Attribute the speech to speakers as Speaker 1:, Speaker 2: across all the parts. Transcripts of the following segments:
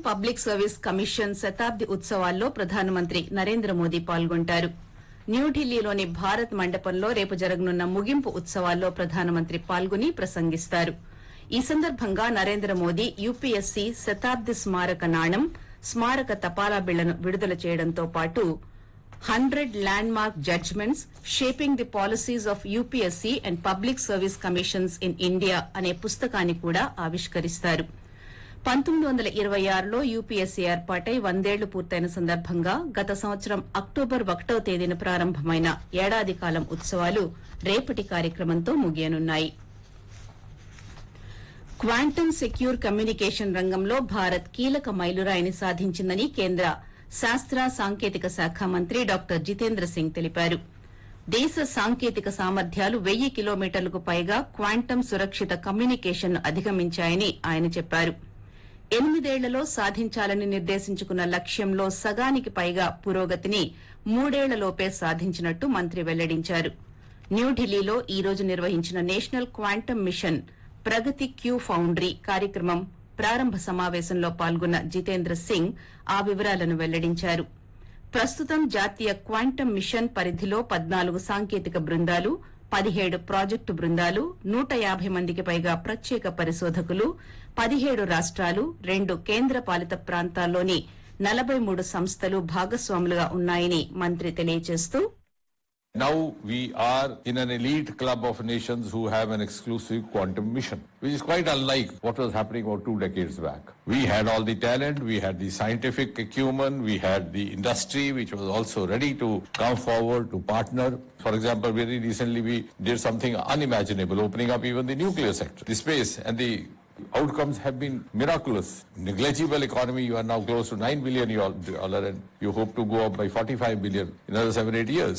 Speaker 1: Public service commission శతాబ్ది ఉత్సవాల్లో ప్రధానమంత్రి నరేంద్ర మోదీ పాల్గొంటారు న్యూఢిల్లీలోని భారత్ మండపంలో రేపు జరగనున్న ముగింపు ఉత్సవాల్లో ప్రధానమంత్రి పాల్గొని ప్రసంగిస్తారు ఈ సందర్భంగా నరేంద్ర మోదీ యూపీఎస్సీ శతాబ్ది స్మారక నాణం స్మారక తపాలా బిళ్లను విడుదల చేయడంతో పాటు hundred landmark judgements shaping the policies of UPSC and public service commissions in India అనే పుస్తకాన్ని కూడా ఆవిష్కరిస్తారు పంతొమ్మిది వందల ఇరవై ఆరులో యూపీఎస్సీ ఏర్పాటై వందేళ్లు పూర్తయిన సందర్భంగా గత సంవత్సరం అక్టోబర్ ఒకటో తేదీన ప్రారంభమైన ఏడాది కాలం ఉత్సవాలు రేపటి కార్యక్రమంతో ముగియనున్నాయి క్వాంటమ్ సెక్యూర్ కమ్యూనికేషన్ రంగంలో భారత్ కీలక మైలురాయిని సాధించిందని కేంద్ర శాస్త్ర సాంకేతిక శాఖ మంత్రి డాక్టర్ జితేంద్ర సింగ్ తెలిపారు దేశ సాంకేతిక సామర్థ్యాలు వెయ్యి కిలోమీటర్లకు పైగా క్వాంటమ్ సురక్షిత కమ్యూనికేషన్ను అధిగమించాయని ఆయన చెప్పారు ఎనిమిదేళ్లలో సాధించాలని నిర్దేశించుకున్న లక్ష్యంలో సగానికి పైగా పురోగతిని మూడేళ్లలోపే సాధించినట్టు మంత్రి వెల్లడించారు న్యూఢిల్లీలో ఈ రోజు నిర్వహించిన నేషనల్ క్వాంటమ్ మిషన్ ప్రగతి క్యూ ఫౌండరీ కార్యక్రమం ప్రారంభ సమావేశంలో పాల్గొన్న జితేంద్ర సింగ్ ఆ వివరాలను వెల్లడించారు ప్రస్తుతం జాతీయ క్వాంటమ్ మిషన్ పరిధిలో పద్నాలుగు సాంకేతిక బృందాలు పదిహేడు ప్రాజెక్టు బృందాలు నూట యాభై మందికి పైగా ప్రత్యేక పరిశోధకులు పదిహేడు రాష్ట్రాలు రెండు కేంద్ర పాలిత ప్రాంతాల్లోని నలభై మూడు సంస్థలు భాగస్వాములుగా ఉన్నాయని మంత్రి తెలియజేస్తూ
Speaker 2: Now we are in an elite club of nations who have an exclusive quantum mission, which is quite unlike what was happening about two decades back. We had all the talent, we had the scientific acumen, we had the industry which was also ready to come forward to partner. For example, very recently we did something unimaginable, opening up even the nuclear sector, the space and the outcomes have been miraculous. Negligible economy, you are now close to 9 billion dollar and you hope to go up by 45 billion in another 7-8 years.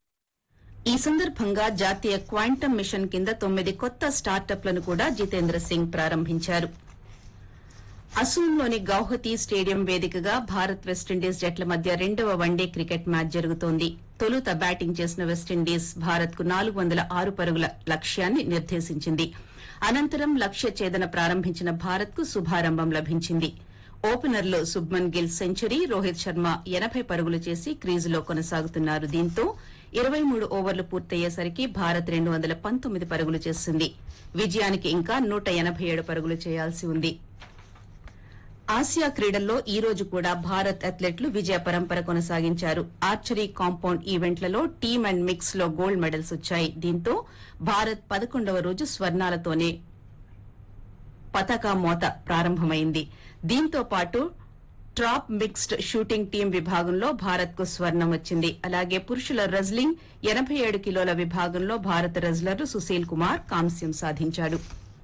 Speaker 1: ఈ సందర్భంగా జాతీయ quantum mission కింద తొమ్మిది కొత్త స్టార్టప్లను కూడా జితేంద్ర సింగ్ ప్రారంభించారు అసోంలోని Guwahati stadium వేదికగా Bharat West Indies జట్ల మధ్య రెండవ వన్డే క్రికెట్ మ్యాచ్ జరుగుతోంది తొలుత బ్యాటింగ్ చేసిన వెస్టిండీస్ భారత్ కు నాలుగు వందల ఆరు పరుగుల లక్ష్యాన్ని నిర్దేశించింది అనంతరం లక్ష్య ఛేదన ప్రారంభించిన భారత్ కు శుభారంభం లభించింది ఓపెనర్లో శుభ్మన్ గిల్ సెంచరీ రోహిత్ శర్మ ఎనబై పరుగులు చేసి క్రీజులో కొనసాగుతున్నారు దీంతో ఇరవై మూడు ఓవర్లు పూర్తయ్యేసరికి భారత్ రెండు వందల పంతొమ్మిది పరుగులు చేసింది విజయానికి ఇంకా నూట ఎనబై ఏడు పరుగులు చేయాల్సి ఉంది ఆసియా క్రీడల్లో ఈ రోజు కూడా భారత్ అథ్లెట్లు విజయ పరంపర కొనసాగించారు ఆర్చరీ కాంపౌండ్ ఈవెంట్లలో టీమ్ అండ్ మిక్స్ లో గోల్డ్ మెడల్స్ వచ్చాయి దీంతో భారత్ పదకొండవ రోజు స్వర్ణాలతోనే పతాక మోత ప్రారంభమైంది దీంతో పాటు ట్రాప్ మిక్స్డ్ షూటింగ్ టీం విభాగంలో భారత్ కు స్వర్ణం వచ్చింది అలాగే పురుషుల రెజ్లింగ్ ఎనబై ఏడు కిలోల విభాగంలో భారత రెజ్లర్ సుశీల్ కుమార్ కాంస్యం సాధించాడు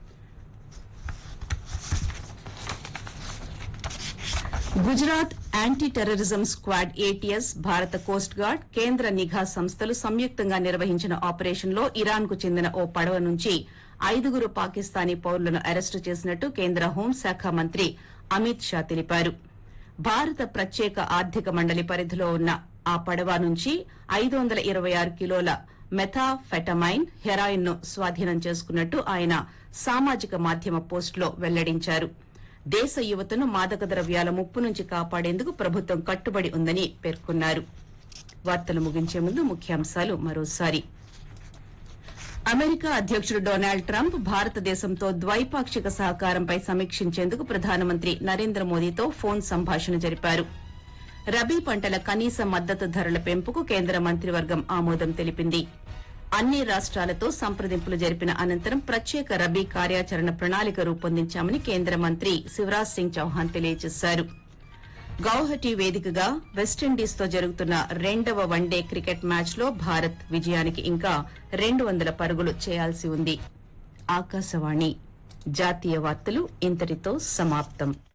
Speaker 1: Gujarat anti terrorism squad ATS భారత కోస్ట్ గార్డ్ కేంద్ర నిఘా సంస్థలు సంయుక్తంగా నిర్వహించిన ఆపరేషన్ లో ఇరాన్ కు చెందిన ఓ పడవ నుంచి ఐదుగురు పాకిస్తానీ పౌరులను అరెస్టు చేసినట్టు కేంద్ర హోంశాఖ మంత్రి అమిత్ షా తెలిపారు భారత ప్రత్యేక ఆర్థిక మండలి పరిధిలో ఉన్న ఆ పడవ నుంచి ఐదు వందల ఇరవై ఆరు కిలోల మెథాఫెటమైన్ హెరాయిన్ ను స్వాధీనం చేసుకున్నట్టు ఆయన సామాజిక మాధ్యమ పోస్టులో వెల్లడించారు దేశ యువతను మాదక ద్రవ్యాల ముప్పు నుంచి కాపాడేందుకు ప్రభుత్వం కట్టుబడి ఉందని పేర్కొన్నారు వార్తలు ముగించే ముందు ముఖ్యాంశాలు మరోసారి అమెరికా అధ్యకుడు డొనాల్డ్ ట్రంప్ భారతదేశంతో ద్వైపాక్షిక సహకారంపై సమీక్షించేందుకు ప్రధానమంత్రి నరేంద్ర మోదీతో ఫోన్ సంభాషణ జరిపారు రబీ పంటల కనీస మద్దతు ధరల పెంపుకు కేంద్ర మంత్రివర్గం ఆమోదం తెలిపింది అన్ని రాష్ట్రాలతో సంప్రదింపులు జరిపిన అనంతరం ప్రత్యేక రబీ కార్యాచరణ ప్రణాళిక రూపొందించామని కేంద్ర మంత్రి శివరాజ్ సింగ్ చౌహాన్ తెలియజేశారు గౌహటి వేదికగా వెస్టిండీస్ తో జరుగుతున్న రెండవ వన్డే క్రికెట్ మ్యాచ్ లో భారత్ విజయానికి ఇంకా రెండు వందల పరుగులు చేయాల్సి ఉంది ఆకాశవాణి జాతీయ వార్తలు ఇంతటితో సమాప్తం